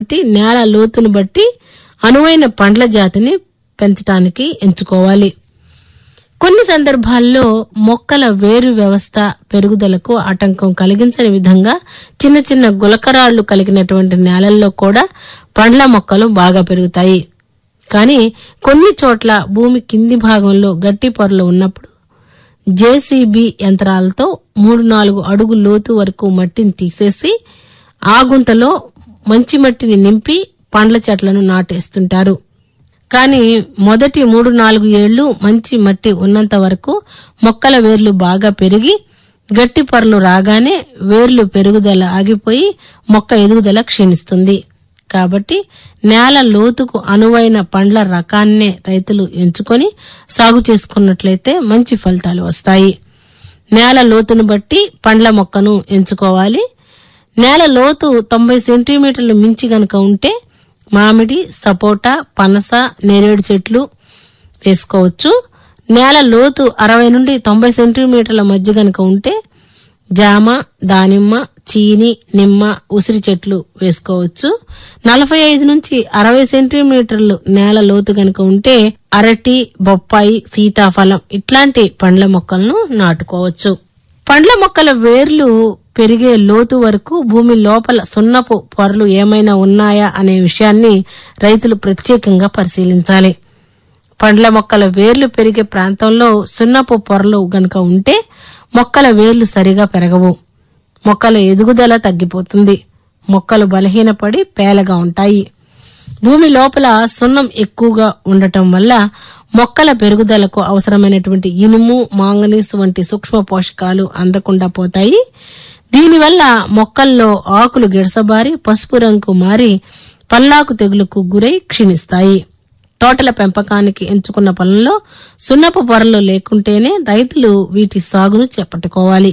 బట్టి నేల లోతును బట్టి అనువైన పండ్ల జాతిని పెంచడానికి ఎంచుకోవాలి కొన్ని సందర్భాల్లో మొక్కల వేరు వ్యవస్థ పెరుగుదలకు ఆటంకం కలిగించని విధంగా చిన్న చిన్న గులకరాళ్లు కలిగినటువంటి నేలల్లో కూడా పండ్ల మొక్కలు బాగా పెరుగుతాయి కానీ కొన్ని చోట్ల భూమి కింది భాగంలో గట్టి పొరలు ఉన్నప్పుడు జేసీబీ యంత్రాలతో మూడు నాలుగు అడుగు లోతు వరకు మట్టిని తీసేసి ఆ గుంతలో మంచి మట్టిని నింపి పండ్ల చెట్లను నాటేస్తుంటారు కానీ మొదటి మూడు నాలుగు ఏళ్లు మంచి మట్టి ఉన్నంత వరకు మొక్కల వేర్లు బాగా పెరిగి గట్టి పొరలు రాగానే వేర్లు పెరుగుదల ఆగిపోయి మొక్క ఎదుగుదల క్షీణిస్తుంది కాబట్టి నేల లోతుకు అనువైన పండ్ల రకాన్నే రైతులు ఎంచుకొని సాగు చేసుకున్నట్లయితే మంచి ఫలితాలు వస్తాయి నేల లోతును బట్టి పండ్ల మొక్కను ఎంచుకోవాలి నేల లోతు తొంభై సెంటీమీటర్లు మించి గనక ఉంటే మామిడి సపోటా పనస నేరేడు చెట్లు వేసుకోవచ్చు నేల లోతు అరవై నుండి తొంభై సెంటీమీటర్ల మధ్య గనక ఉంటే జామ దానిమ్మ చీని నిమ్మ ఉసిరి చెట్లు వేసుకోవచ్చు నలభై ఐదు నుంచి అరవై సెంటీమీటర్లు నేల లోతు గనక ఉంటే అరటి బొప్పాయి సీతాఫలం ఇట్లాంటి పండ్ల మొక్కలను నాటుకోవచ్చు పండ్ల మొక్కల వేర్లు పెరిగే లోతు వరకు భూమి లోపల సున్నపు పొరలు ఏమైనా ఉన్నాయా అనే విషయాన్ని రైతులు ప్రత్యేకంగా పరిశీలించాలి పండ్ల మొక్కల వేర్లు పెరిగే ప్రాంతంలో సున్నపు పొరలు గనుక ఉంటే మొక్కల వేర్లు సరిగా పెరగవు మొక్కల ఎదుగుదల తగ్గిపోతుంది మొక్కలు బలహీనపడి పేలగా ఉంటాయి భూమి లోపల సున్నం ఎక్కువగా ఉండటం వల్ల మొక్కల పెరుగుదలకు అవసరమైనటువంటి ఇనుము మాంగనీస్ వంటి సూక్ష్మ పోషకాలు అందకుండా పోతాయి దీనివల్ల మొక్కల్లో ఆకులు గిడసబారి పసుపు రంగు మారి పల్లాకు తెగులుకు గురై క్షీణిస్తాయి తోటల పెంపకానికి ఎంచుకున్న పొలంలో సున్నపు పొరలు లేకుంటేనే రైతులు వీటి సాగును చేపట్టుకోవాలి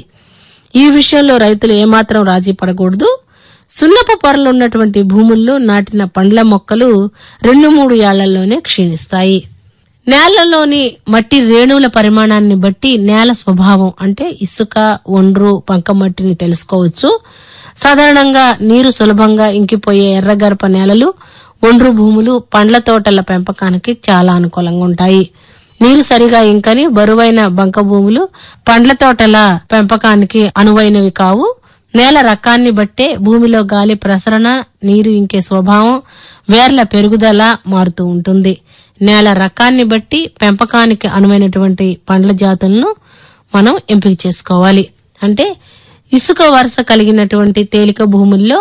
ఈ విషయంలో రైతులు ఏమాత్రం రాజీ పడకూడదు సున్నపు పొరలు ఉన్నటువంటి భూముల్లో నాటిన పండ్ల మొక్కలు రెండు మూడు ఏళ్లలోనే క్షీణిస్తాయి నేలలోని మట్టి రేణువుల పరిమాణాన్ని బట్టి నేల స్వభావం అంటే ఇసుక ఒండ్రు బంకమట్టిని తెలుసుకోవచ్చు సాధారణంగా నీరు సులభంగా ఇంకిపోయే ఎర్రగరప నేలలు ఒండ్రు భూములు పండ్ల తోటల పెంపకానికి చాలా అనుకూలంగా ఉంటాయి నీరు సరిగా ఇంకని బరువైన బంక భూములు పండ్ల తోటల పెంపకానికి అనువైనవి కావు నేల రకాన్ని బట్టే భూమిలో గాలి ప్రసరణ నీరు ఇంకే స్వభావం వేర్ల పెరుగుదల మారుతూ ఉంటుంది నేల రకాన్ని బట్టి పెంపకానికి అనువైనటువంటి పండ్ల జాతులను మనం ఎంపిక చేసుకోవాలి అంటే ఇసుక వరుస కలిగినటువంటి తేలిక భూముల్లో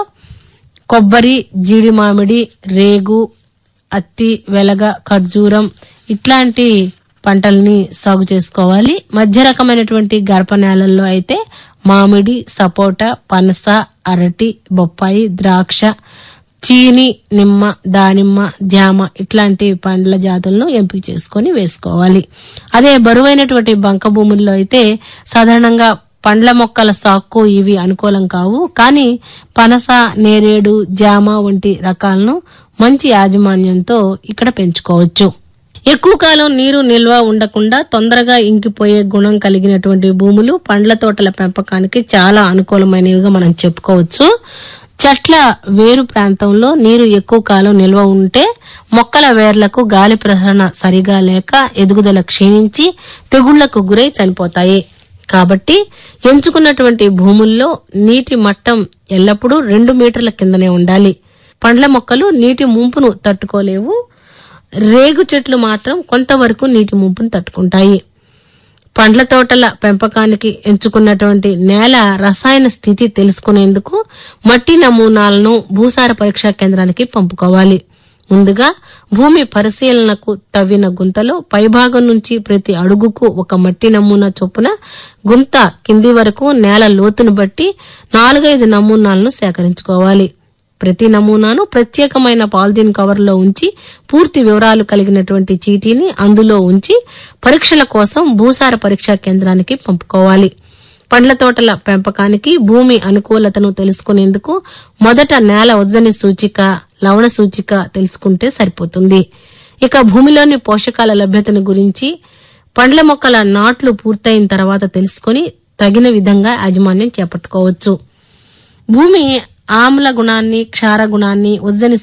కొబ్బరి జీడి మామిడి రేగు అత్తి వెలగ ఖర్జూరం ఇట్లాంటి పంటల్ని సాగు చేసుకోవాలి మధ్య రకమైనటువంటి గర్భ నేలల్లో అయితే మామిడి సపోటా పనస అరటి బొప్పాయి ద్రాక్ష చీని నిమ్మ దానిమ్మ జామ ఇట్లాంటి పండ్ల జాతులను ఎంపిక చేసుకొని వేసుకోవాలి అదే బరువైనటువంటి బంక భూముల్లో అయితే సాధారణంగా పండ్ల మొక్కల సాక్కు ఇవి అనుకూలం కావు కానీ పనస నేరేడు జామ వంటి రకాలను మంచి యాజమాన్యంతో ఇక్కడ పెంచుకోవచ్చు ఎక్కువ కాలం నీరు నిల్వ ఉండకుండా తొందరగా ఇంకిపోయే గుణం కలిగినటువంటి భూములు పండ్ల తోటల పెంపకానికి చాలా అనుకూలమైనవిగా మనం చెప్పుకోవచ్చు చెట్ల వేరు ప్రాంతంలో నీరు ఎక్కువ కాలం నిల్వ ఉంటే మొక్కల వేర్లకు గాలి ప్రసరణ సరిగా లేక ఎదుగుదల క్షీణించి తెగుళ్లకు గురై చనిపోతాయి కాబట్టి ఎంచుకున్నటువంటి భూముల్లో నీటి మట్టం ఎల్లప్పుడూ రెండు మీటర్ల కిందనే ఉండాలి పండ్ల మొక్కలు నీటి ముంపును తట్టుకోలేవు రేగు చెట్లు మాత్రం కొంతవరకు నీటి ముంపును తట్టుకుంటాయి పండ్ల తోటల పెంపకానికి ఎంచుకున్నటువంటి నేల రసాయన స్థితి తెలుసుకునేందుకు మట్టి నమూనాలను భూసార పరీక్షా కేంద్రానికి పంపుకోవాలి ముందుగా భూమి పరిశీలనకు తవ్విన గుంతలో పైభాగం నుంచి ప్రతి అడుగుకు ఒక మట్టి నమూనా చొప్పున గుంత కింది వరకు నేల లోతును బట్టి నాలుగైదు నమూనాలను సేకరించుకోవాలి ప్రతి నమూనాను ప్రత్యేకమైన పాలిథిన్ కవర్లో ఉంచి పూర్తి వివరాలు కలిగినటువంటి చీటీని అందులో ఉంచి పరీక్షల కోసం భూసార పరీక్షా కేంద్రానికి పంపుకోవాలి పండ్ల తోటల పెంపకానికి భూమి అనుకూలతను తెలుసుకునేందుకు మొదట నేల ఉజ్జని సూచిక లవణ సూచిక తెలుసుకుంటే సరిపోతుంది ఇక భూమిలోని పోషకాల లభ్యతను గురించి పండ్ల మొక్కల నాట్లు పూర్తయిన తర్వాత తెలుసుకొని తగిన విధంగా యాజమాన్యం చేపట్టుకోవచ్చు భూమి ఆమ్ల గుణాన్ని క్షార గుణాన్ని ఉజ్జని